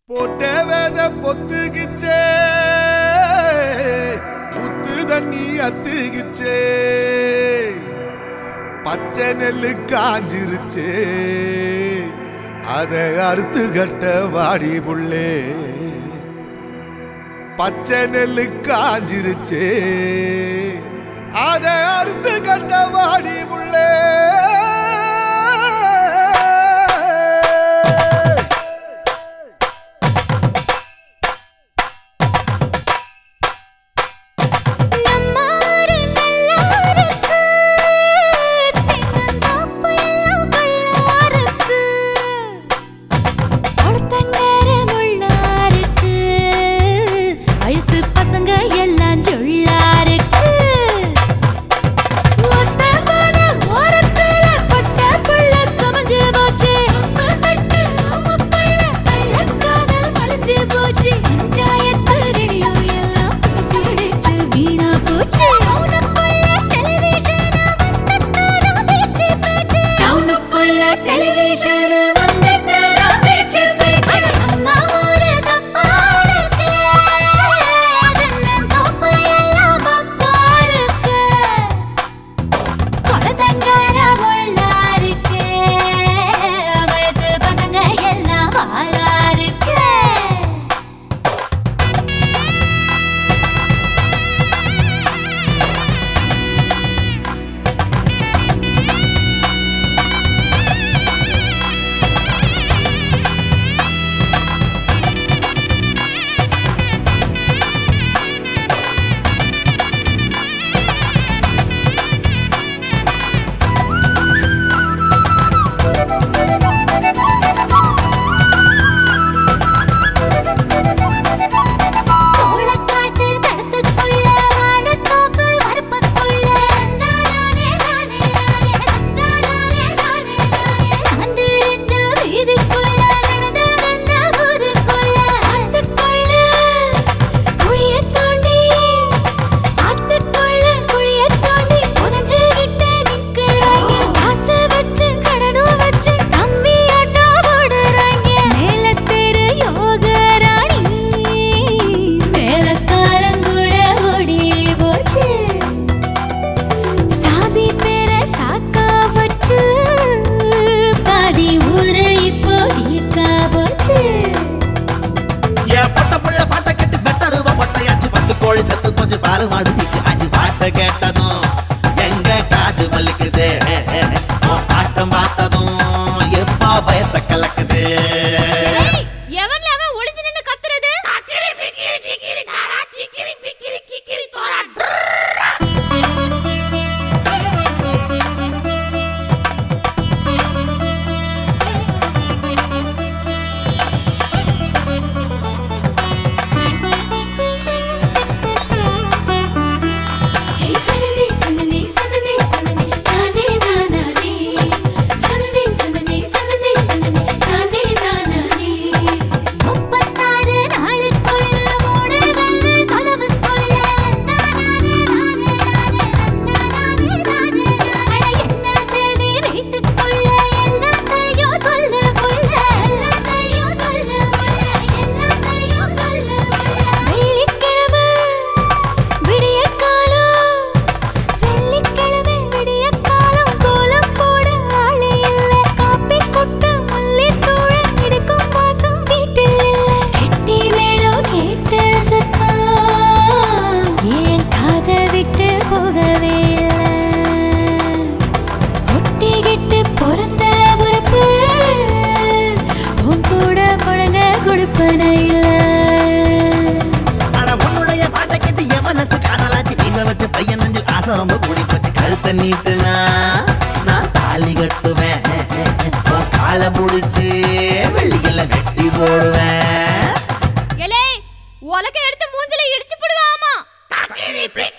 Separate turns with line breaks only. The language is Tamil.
போட்ட வேத பொத்துகிச்சே புத்து தண்ணி அத்துகிச்சே பச்சை நெல்லு காஞ்சிருச்சே அதை அறுத்து கட்ட வாடி புள்ளே பச்சை நெல்லு காஞ்சிருச்சே அதை அறுத்து கட்ட வாடி புள்ளே
நம்மாரு நல்லாருக்கு தென்னந்தோப்பு எல்லாம் கள்ளாருக்கு குளத்தங்கர முள்ளாருக்கு வயசு பசங்க எல்லாம் ஜொள்ளாருக்கு ஒத்த மன ஓரத்துல பட்ட புள்ள சமஞ்சு போச்சு சட்டு அம்முக்குள்ள கள்ளக்காதல் மலைஞ்சு போச்சு பஞ்சாயத்து ரேடியோ எல்லாம் பிடிச்சு வீணா போச்சு டவுனுக்குள்ள டெலிவிஷன் வந்துட்டாரா பேச்சு பேச்சு டவுனுக்குள்ள டெலிவிஷன் வந்துட்டாரா பேச்சு பேச்சு அம்மா ஊரு தப்பா இருக்கு அதெல்லாம் தப்பு எல்லாம் அப்பா இருக்கு குளத்தங்கர உள்ளாருக்கு வயசு பசங்க எல்லாம் வாழாருக்கு சோளக்காட்டு தடத்துக்குள்ள வாழைத்தோப்பு வரப்புக்குள்ள நானே நானே நானே நானே நானே நானே நான்கு ரெண்டு வீதிக்குள்ள நடந்து வந்த ஊருக்குள்ள ஆத்துக்குள்ள குழியத் தோண்டி ஆத்துக்குள்ள குழியத் தோண்டி புதைஞ்சுகிட்டு நிக்கிறாங்க காசு வச்சு கடனும் வச்சு நம்பி ஆட்டோ போடுறாங்க மேலத்தெரு யோகராணி மேலக்காரங்கூட ஓடி போச்சு சாதி பேர சாக்கா வச்சு பாதி ஊரு இப்போ ஈக்கா போச்சு
என் பொட்ட புள்ள பாட்டை கேட்டு பெட்டருவ பொட்டையாச்சு பத்து கோழி செத்து போச்சு பாலு மாடு சீக்கு அஞ்சு பாட்டை கேட்டதும் எங்க காது வலிக்குது உன் ஆட்டம் பார்த்ததும் எப்பா பயத்தை கலக்குது
எவன்ல அவன் ஒளிஞ்சு நின்னு கத்துறது Hey, Sunny, Sunny, Sunny, Sunny, நானே நானானே. Sunny, Sunny, Sunny, Sunny, நானே நானானே. முப்பத்தாறு நாளுக்குள்ள மூணு வெள்ளை கதவுக்குள்ள நானே, நானே, நானே, நானே, நானே, நானே. அட, என்ன செய்தி வீட்டுக்குள்ள எல்லாத்தையும் சொல்லு புள்ள, எல்லாத்தையும் சொல்லு புள்ள, எல்லாத்தையும் சொல்லு புள்ள. வெள்ளிக்கிழமை விடியற்காலம் வெள்ளிக்கிழமை விடியற்காலம் கோலம் போட ஆளே இல்ல காப்பி கொட்ட மல்லித்தூள எடுக்கும் வாசம் வீட்டில் இல்ல கெட்டி மேளம் கேட்ட சத்தம் ஏன் காதை விட்டு போகவே இல்ல ஒட்டிக்கிட்டு பிறந்த பொறுப்பு உன் கூட குழந்தை கொடுப்பன இல்ல
அட உன்னுடைய பாட்டை கேட்டு என் மனசு காதலாச்சு வீச வச்ச பையன் நெஞ்சில் ஆசை ரொம்ப கூடி போச்சு கழுத்தை நீட்டுனா நான் தாலி கட்டுவேன் உன் காலை முடிச்சு வெள்ளியில வெட்டி போடுவேன்
எலே உலக எடுத்து மூஞ்சில இடிச்சு போடுவாமா